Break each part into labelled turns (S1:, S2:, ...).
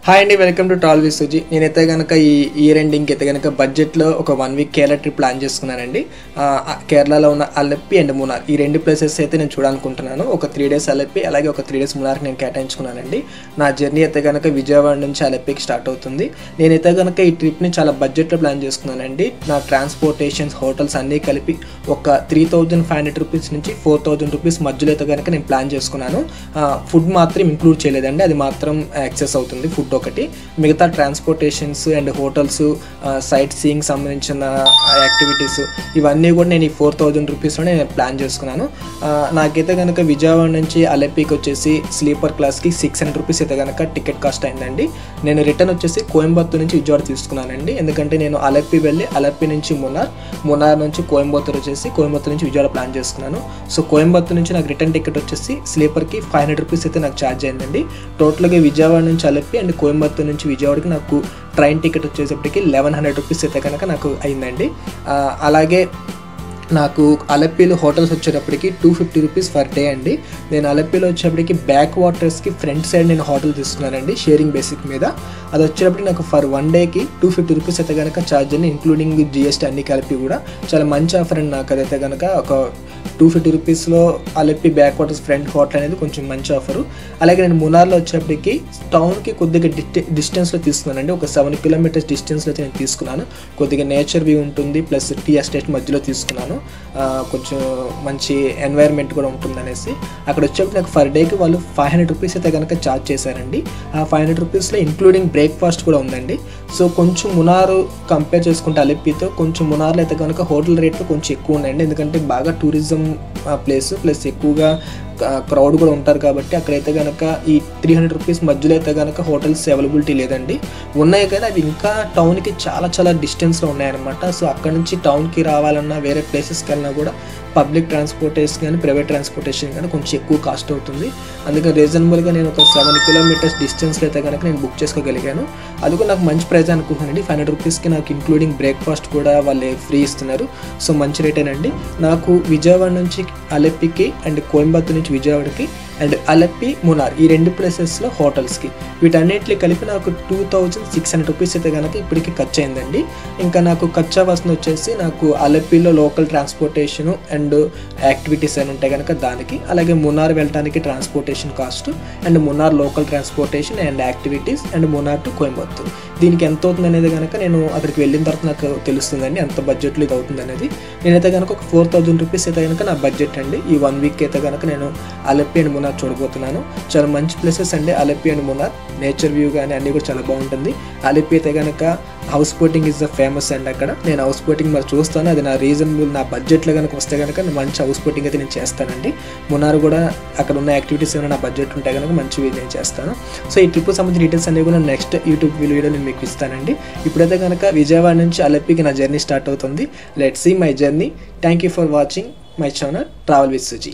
S1: hi అండి welcome to talk with Suji నేనైతే కనుక ఈ ఇయర్ ఎండింగ్కి అయితే కనుక బడ్జెట్లో ఒక one week Kerala trip plan చేసుకున్నానండి ఆ, ఆ కేరళలో ఉన్న అల్లప్పి అండ్ మునార్ ఈ రెండు ప్లేసెస్ అయితే నేను చూడాలనుకుంటున్నాను ఒక త్రీ డేస్ అల్లప్పి అలాగే ఒక త్రీ డేస్ మునార్కి నేను కేటాయించుకున్నానండి నా జర్నీ అయితే కనుక విజయవాడ నుంచి అల్లప్పికి స్టార్ట్ అవుతుంది నేనైతే కనుక ఈ ట్రిప్ని చాలా బడ్జెట్లో ప్లాన్ చేసుకున్నానండి నా ట్రాన్స్పోర్టేషన్స్ హోటల్స్ అన్నీ కలిపి ఒక three thousand five hundred rupees నుంచి ఫోర్ థౌజండ్ రూపీస్ మధ్యలో అయితే కనుక నేను ప్లాన్ చేసుకున్నాను ఫుడ్ మాత్రం ఇంక్లూడ్ చేయలేదండి అది మాత్రం యాక్సెస్ అవుతుంది ఫుడ్ ఒకటి మిగతా transportations and hotels sightseeing సంబంధించిన యాక్టివిటీస్ ఇవన్నీ కూడా నేను ఈ ఫోర్ థౌజండ్ రూపీస్లోనే నేను ప్లాన్ చేసుకున్నాను ఆ, నాకైతే కనుక విజయవాడ నుంచి అలెప్పీకి వచ్చేసి స్లీపర్ క్లాస్కి సిక్స్ హండ్రెడ్ రూపీస్ అయితే కనుక టికెట్ కాస్ట్ అయిందండి నేను రిటర్న్ వచ్చేసి కోయంబత్తూర్ నుంచి విజయవాడ తీసుకున్నానండి ఎందుకంటే నేను అలెప్పి వెళ్ళి అలెప్పి నుంచి మునార్ మునార్ నుంచి కోయంబత్తూర్ వచ్చేసి కోయంబత్తూర్ నుంచి విజయవాడ ప్లాన్ చేసుకున్నాను సో కోయంబత్తూర్ నుంచి నాకు రిటర్న్ టికెట్ వచ్చేసి స్లీపర్కి ఫైవ్ హండ్రెడ్ రూపీస్ అయితే నాకు ఛార్జ్ అయిందండి టోటల్గా విజయవాడ నుంచి అలెప్పి అండ్ కోయంబత్తూర్ నుంచి విజయవాడకి నాకు ట్రైన్ టికెట్ వచ్చేసప్పటికి లెవెన్ హండ్రెడ్ రూపీస్ అయితే కనుక నాకు అయిందండి ఆ, అలాగే నాకు అలప్పీలో హోటల్స్ వచ్చేటప్పటికి two fifty rupees per day అండి నేను అలప్పీలో వచ్చేటప్పటికి బ్యాక్ వాటర్స్కి ఫ్రంట్ సైడ్ నేను హోటల్ తీసుకున్నానండి షేరింగ్ బేసిక్ మీద అది వచ్చేటప్పటికి నాకు ఫర్ వన్ డేకి టూ ఫిఫ్టీ రూపీస్ అయితే కనుక ఛార్జ్ అండి ఇంక్లూడింగ్ జిఎస్టీ అన్ని కలిపి కూడా చాలా మంచి ఆఫర్ అండి నాకు అదైతే కనుక ఒక టూ ఫిఫ్టీ రూపీస్లో Alleppey backwaters front hotel అనేది కొంచెం మంచి ఆఫరు అలాగే నేను మునార్లో వచ్చేప్పటికి టౌన్కి కొద్దిగా డిస్టె డిస్టెన్స్లో తీసుకున్నానండి ఒక సెవెన్ కిలోమీటర్స్ డిస్టెన్స్లో అయితే నేను తీసుకున్నాను కొద్దిగా నేచర్ వ్యూ ఉంటుంది ప్లస్ టీ ఎస్టేట్ మధ్యలో తీసుకున్నాను ఆ, కొంచెం మంచి ఎన్వైర్న్మెంట్ కూడా ఉంటుంది అనేసి అక్కడ వచ్చేప్పుడు నాకు ఫర్ డేకి వాళ్ళు ఫైవ్ హండ్రెడ్ రూపీస్ అయితే కనుక ఛార్జ్ చేశారండి ఆ ఫైవ్ హండ్రెడ్ రూపీస్లో ఇంక్లూడింగ్ బ్రేక్ఫాస్ట్ కూడా ఉందండి సో కొంచెం మునారు కంపేర్ చేసుకుంటే అలిపితో కొంచెం మునార్లో అయితే కనుక హోటల్ రేట్లు కొంచెం ఎక్కువ ఉన్నాయండి ఎందుకంటే బాగా టూరిజం ప్లేస్ ప్లస్ ఎక్కువగా క్రౌడ్ కూడా ఉంటారు కాబట్టి అక్కడైతే కనుక ఈ త్రీ హండ్రెడ్ రూపీస్ మధ్యలో అయితే కనుక హోటల్స్ అవైలబిలిటీ లేదండి ఉన్నాయి కానీ అవి ఇంకా టౌన్కి చాలా చాలా డిస్టెన్స్లో ఉన్నాయన్నమాట సో అక్కడ నుంచి టౌన్కి రావాలన్నా వేరే ప్లేసెస్కి వెళ్ళినా కూడా పబ్లిక్ ట్రాన్స్పోర్టేషన్ కానీ ప్రైవేట్ ట్రాన్స్పోర్టేషన్ కానీ కొంచెం ఎక్కువ కాస్ట్ అవుతుంది అందుకని రీజనబుల్గా నేను ఒక సెవెన్ కిలోమీటర్స్ డిస్టెన్స్లో అయితే కనుక నేను బుక్ చేసుకోగలిగాను అది కూడా నాకు మంచి ప్రైస్ అనుకుంటున్నానండి ఫైవ్ హండ్రెడ్ రూపీస్కి నాకు ఇంక్లూడింగ్ బ్రేక్ఫాస్ట్ కూడా వాళ్ళు ఫ్రీ ఇస్తున్నారు సో మంచి రేటేనండి నాకు విజయవాడ నుంచి అలెప్పికి అండ్ కోయంబత్తూర్ నుంచి విజయవాడకి అండ్ అలప్పి మునార్ ఈ రెండు ప్లేసెస్లో హోటల్స్కి వీటన్నిటిని కలిపి నాకు two thousand six hundred rupees అయితే కనుక ఇప్పటికి ఖర్చు అయిందండి ఇంకా నాకు ఖర్చు అవ్వాల్సింది వచ్చేసి నాకు అలప్పిలో లోకల్ ట్రాన్స్పోర్టేషన్ అండ్ యాక్టివిటీస్ అని ఉంటాయి కనుక దానికి అలాగే మునార్ వెళ్ళడానికి transportation cost and Munnar local transportation and activities and Munnar to Coimbatore దీనికి ఎంత అవుతుంది అనేది కనుక నేను అక్కడికి వెళ్ళిన తర్వాత నాకు తెలుస్తుందండి ఎంత బడ్జెట్లో ఇది అవుతుంది అనేది నేనైతే కనుక ఒక ఫోర్ థౌజండ్ రూపీస్ అయితే కనుక నా బడ్జెట్ అండి ఈ వన్ వీక్ అయితే కనుక నేను అలప్పి అండ్ మునార్ చూడబోతున్నాను చాలా మంచి ప్లేసెస్ అండి Alleppey and Munnar nature view కానీ అన్నీ కూడా చాలా బాగుంటుంది అలప్పి అయితే కనుక house boating is the famous అండి అక్కడ నేను హౌస్ బోటింగ్ మరి చూస్తాను అది నా రీజనబుల్ నా బడ్జెట్లో కనుక వస్తే కనుక నేను మంచి హౌస్ బోటింగ్ అయితే నేను చేస్తానండి మునార్ కూడా అక్కడ ఉన్న యాక్టివిటీస్ ఏమైనా నా బడ్జెట్ ఉంటే కనుక మంచివి నేను చేస్తాను సో ఈ ట్రిప్ సంబంధించిన డీటెయిల్స్ అనేవి కూడా నెక్స్ట్ యూట్యూబ్ వీడియో నేను మీకు ఇస్తానండి ఇప్పుడైతే కనుక విజయవాడ నుంచి అలప్పికి నా జర్నీ స్టార్ట్ అవుతుంది let see my journey thank you for watching my channel travel with Suji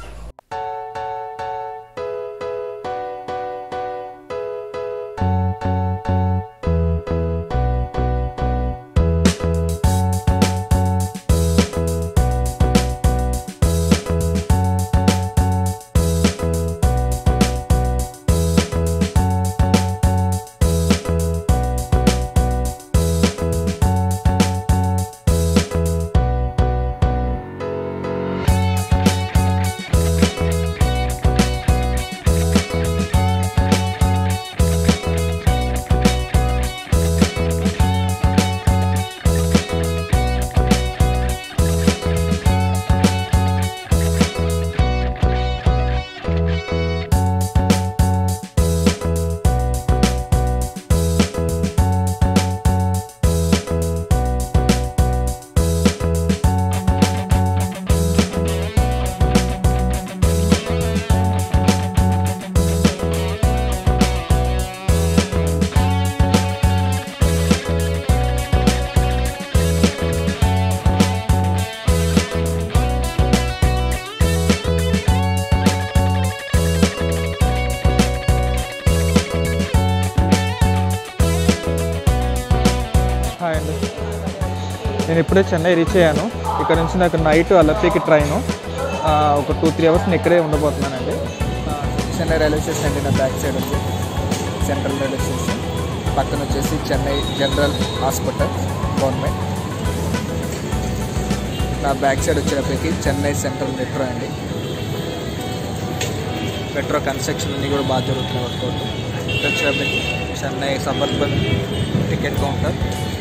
S2: hi అండి నేను ఇప్పుడే చెన్నై రీచ్ అయ్యాను ఇక్కడ నుంచి నాకు నైట్ అలప్పీకి ట్రైను ఆ, ఒక టూ త్రీ అవర్స్ నేను ఇక్కడే ఉండబోతున్నానండి ఆ, చెన్నై రైల్వే స్టేషన్ అండి నా బ్యాక్ సైడ్ ఉంది సెంట్రల్ రైల్వే స్టేషన్ పక్కన వచ్చేసి చెన్నై జనరల్ హాస్పిటల్ గవర్నమెంట్ నా బ్యాక్ సైడ్ వచ్చేటప్పటికి చెన్నై సెంట్రల్ మెట్రో అండి మెట్రో కన్స్ట్రక్షన్ అన్నీ కూడా బాగా జరుగుతున్నాయి వర్కౌట్ ఇక్కడ వచ్చేటప్పటికి చెన్నై సబర్బన్ టికెట్ కౌంటర్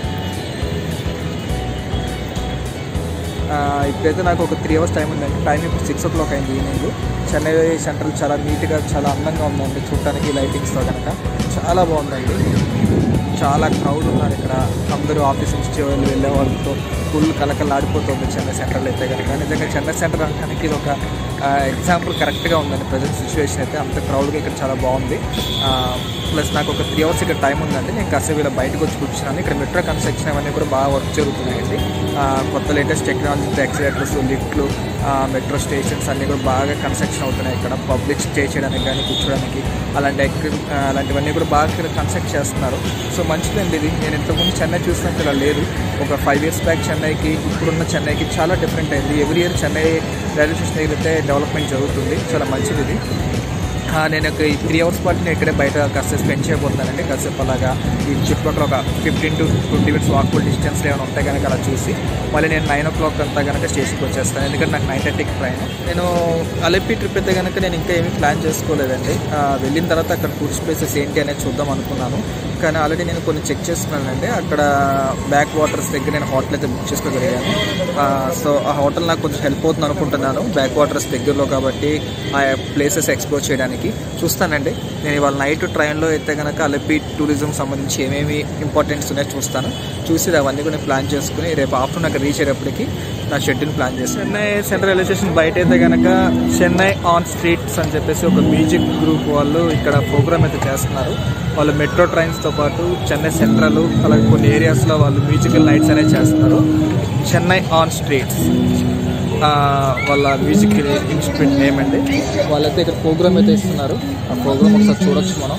S2: ఆ, ఇప్పుడైతే నాకు ఒక త్రీ అవర్స్ టైం ఉందండి టైం ఇప్పుడు సిక్స్ ఓ క్లాక్ అయింది ఈవినింగ్ చెన్నై సెంట్రల్ చాలా నీట్గా చాలా అందంగా ఉందండి చూడటానికి లైటింగ్స్తో కనుక చాలా బాగుందండి చాలా క్రౌడ్ ఉన్నారు ఇక్కడ అందరూ ఆఫీస్ నుంచి వాళ్ళు వెళ్ళే వాళ్ళతో ఫుల్ కలకలాడిపోతుంది చెన్నై సెంట్రల్ అయితే కనుక నిజంగా చెన్నై సెంట్రల్ అనడానికి ఇది ఒక ఎగ్జాంపుల్ కరెక్ట్గా ఉందండి ప్రజెంట్ సిచ్యువేషన్ అయితే అంత క్రౌడ్గా ఇక్కడ చాలా బాగుంది ప్లస్ నాకు ఒక త్రీ అవర్స్ ఇక్కడ టైం ఉందండి నేను కాసేపు ఇలా బయటకు వచ్చి కూర్చున్నాను ఇక్కడ మెట్రో కన్స్ట్రక్షన్ అవన్నీ కూడా బాగా వర్క్ జరుగుతున్నాయండి ఆ, కొత్త లేటెస్ట్ టెక్నాలజీతో ఎక్సలేటర్స్ లిఫ్ట్లు మెట్రో స్టేషన్స్ అన్నీ కూడా బాగా కన్స్ట్రక్షన్ అవుతున్నాయి ఇక్కడ పబ్లిక్ స్టే చేయడానికి కానీ కూర్చోడానికి అలాంటి ఎక్వి ఆ, అలాంటివన్నీ కూడా బాగా ఇక్కడ కన్స్ట్రక్ట్ చేస్తున్నారు సో మంచిదండి ఇది నేను ఇంతకుముందు చెన్నై చూసినట్టు ఇలా లేదు ఒక ఫైవ్ ఇయర్స్ బ్యాక్ చెన్నైకి ఇప్పుడున్న చెన్నైకి చాలా డిఫరెంట్ అయింది every year Chennai railway station దగ్గర అయితే డెవలప్మెంట్ జరుగుతుంది చాలా మంచిది ఇది ఆ, నేను ఒక ఈ త్రీ అవర్స్ పాటు నేను ఇక్కడే బయట కాసేపు స్పెండ్ చేయబోతున్నానండి కాసేపు అలాగా ఈ చుట్టుపక్కల ఒక fifteen to twenty minutes walkable distance ఏమైనా ఉంటాయి కనుక అలా చూసి మళ్ళీ నేను నైన్ ఓ క్లాక్ అంతా కనుక స్టేషన్కి వచ్చేస్తాను ఎందుకంటే నాకు నైన్ థర్టీకి ట్రైన్ నేను అలెప్పి ట్రిప్ అయితే కనుక నేను ఇంకా ఏమీ ప్లాన్ చేసుకోలేదండి ఆ, వెళ్ళిన తర్వాత అక్కడ టూరిస్ట్ ప్లేసెస్ ఏంటి అనేది చూద్దాం అనుకున్నాను కానీ ఆల్రెడీ నేను కొన్ని చెక్ చేసుకున్నానండి అక్కడ బ్యాక్ వాటర్స్ దగ్గర నేను హోటల్ అయితే బుక్ చేసుకోగలిగాను ఆ, సో ఆ హోటల్ నాకు కొంచెం హెల్ప్ అవుతుంది అనుకుంటున్నాను బ్యాక్ వాటర్స్ దగ్గరలో కాబట్టి ఆ ప్లేసెస్ ఎక్స్ప్లోర్ చేయడానికి చూస్తానండి నేను ఇవాళ నైట్ ట్రైన్లో అయితే కనుక అలపి టూరిజం సంబంధించి ఏమేమి ఇంపార్టెంట్స్ ఉన్నాయో చూస్తాను చూసి అవన్నీ కూడా ప్లాన్ చేసుకుని రేపు ఆఫ్టర్నూన్ అక్కడ రీచ్ అయ్యేటప్పటికి నా షెడ్యూల్ ప్లాన్ చేస్తాను చెన్నై సెంట్రల్ రైల్వే స్టేషన్ బయట అయితే కనుక చెన్నై ఆన్ స్ట్రీట్స్ అని చెప్పేసి ఒక మ్యూజిక్ గ్రూప్ వాళ్ళు ఇక్కడ ప్రోగ్రామ్ అయితే చేస్తున్నారు వాళ్ళు మెట్రో ట్రైన్స్తో పాటు చెన్నై సెంట్రల్ అలాగే కొన్ని ఏరియాస్లో వాళ్ళు మ్యూజికల్ నైట్స్ అనేవి చేస్తున్నారు చెన్నై ఆన్ స్ట్రీట్స్ ఆ, వాళ్ళ మ్యూజిక్ ఇన్స్ట్రుమెంట్ నేమ్ అండి వాళ్ళైతే ఇక్కడ ప్రోగ్రామ్ అయితే ఇస్తున్నారు ఆ ప్రోగ్రామ్ ఒకసారి చూడొచ్చు మనం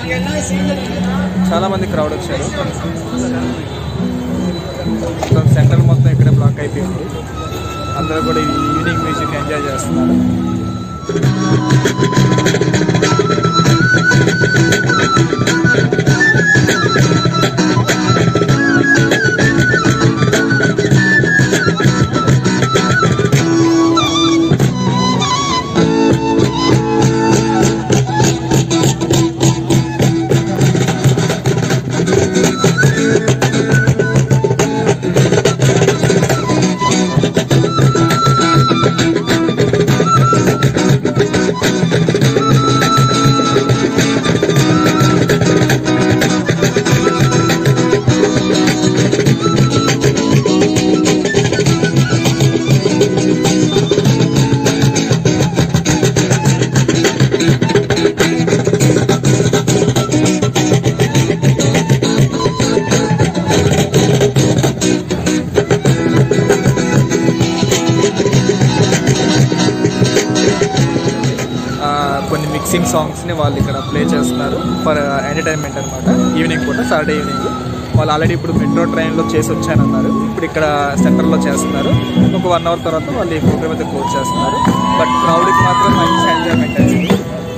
S2: చాలా మంది క్రౌడ్ వచ్చారు మొత్తం సెంటర్ మొత్తం ఇక్కడే బ్లాక్ అయిపోయింది అందరూ కూడా ఈ ఈవినింగ్ మ్యూజిక్ ఎంజాయ్ చేస్తున్నారు ఆ, కొన్ని మిక్సింగ్ సాంగ్స్ని వాళ్ళు ఇక్కడ ప్లే చేస్తున్నారు ఫర్ ఎంటర్టైన్మెంట్ అనమాట ఈవినింగ్ పూట సాటర్డే ఈవినింగ్ వాళ్ళు ఆల్రెడీ ఇప్పుడు మెట్రో ట్రైన్లో చేసి వచ్చానన్నారు ఇప్పుడు ఇక్కడ సెంటర్లో చేస్తున్నారు ఒక వన్ అవర్ తర్వాత వాళ్ళు ఈ ప్రోగ్రామ్ అయితే క్లోజ్ చేస్తున్నారు బట్ క్రౌడ్కి మాత్రం మంచి ఎంజాయ్మెంట్ అయింది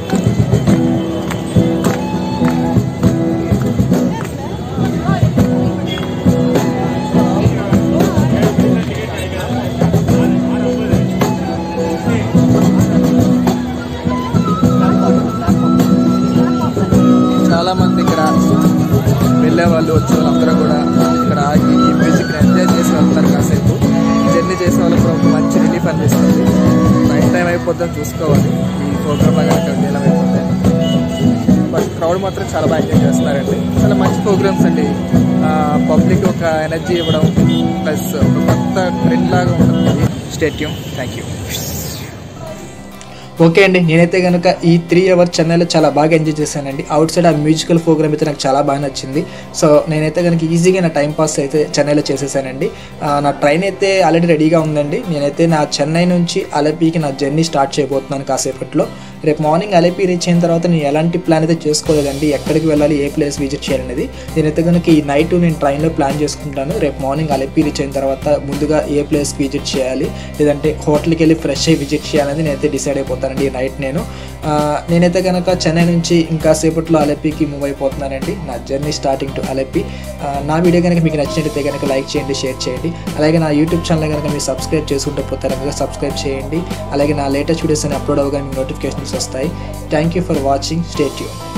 S2: చాలా మంది ఇక్కడ వెళ్ళే వాళ్ళు వచ్చే వాళ్ళందరూ కూడా ఇక్కడ ఆగి ఈ మ్యూజిక్ ఎంజాయ్ చేసి వెళ్తారు కాసేపు జర్నీ చేసే వాళ్ళకి కూడా ఒక మంచి రిలీఫ్ అనిపిస్తుంది నైట్ టైం అయిపోద్దని చూసుకోవాలి ఈ ప్రోగ్రామ్ లాగా ఇక్కడ నీలం అయిపోతే బట్ క్రౌడ్ మాత్రం చాలా బాగా ఎంజాయ్ చేస్తున్నారండి చాలా మంచి ప్రోగ్రామ్స్ అండి పబ్లిక్ ఒక ఎనర్జీ ఇవ్వడం ప్లస్ ఒక కొత్త ట్రెండ్ లాగా ఉంటుంది స్టేట్యూమ్ థ్యాంక్ యూ
S1: ఓకే అండి నేనైతే కనుక ఈ త్రీ అవర్స్ చెన్నైలో చాలా బాగా ఎంజాయ్ చేశానండి అవుట్ సైడ్ ఆ మ్యూజికల్ ప్రోగ్రామ్ అయితే నాకు చాలా బాగా నచ్చింది సో నేనైతే కనుక ఈజీగా నా టైం పాస్ అయితే చెన్నైలో చేసేసానండి ఆ, నా ట్రైన్ అయితే ఆల్రెడీ రెడీగా ఉందండి నేనైతే నా చెన్నై నుంచి అలపీకి నా జర్నీ స్టార్ట్ చేయబోతున్నాను కాసేపట్లో రేపు మార్నింగ్ అలపి రీచ్ అయిన తర్వాత నేను ఎలాంటి ప్లాన్ అయితే చేసుకోలేదండి ఎక్కడికి వెళ్ళాలి ఏ ప్లేస్ విజిట్ చేయాలనేది నేనైతే కనుక ఈ నైట్ నేను ట్రైన్లో ప్లాన్ చేసుకుంటాను రేపు మార్నింగ్ అలపి రీచ్ అయిన తర్వాత ముందుగా ఏ ప్లేస్కి విజిట్ చేయాలి లేదంటే హోటల్కి వెళ్ళి ఫ్రెష్ అయ్యి విజిట్ చేయాలని నేనైతే డిసైడ్ అయిపోతానండి ఈ నైట్ నేను ఆ, నేనైతే కనుక చెన్నై నుంచి ఇంకా సేపట్లో అలెప్పికి మూవ్ అయిపోతున్నానండి నా జర్నీ స్టార్టింగ్ టు అలెప్పి ఆ, నా వీడియో కనుక మీకు నచ్చినట్లయితే కనుక లైక్ చేయండి షేర్ చేయండి అలాగే నా యూట్యూబ్ ఛానల్ కనుక మీరు సబ్స్క్రైబ్ చేసుకుంటే పోతే కనుక సబ్స్క్రైబ్ చేయండి అలాగే నా లేటెస్ట్ వీడియోస్ అని అప్లోడ్ అవ్వగానే మీకు నోటిఫికేషన్స్ వస్తాయి thank you for watching stay tune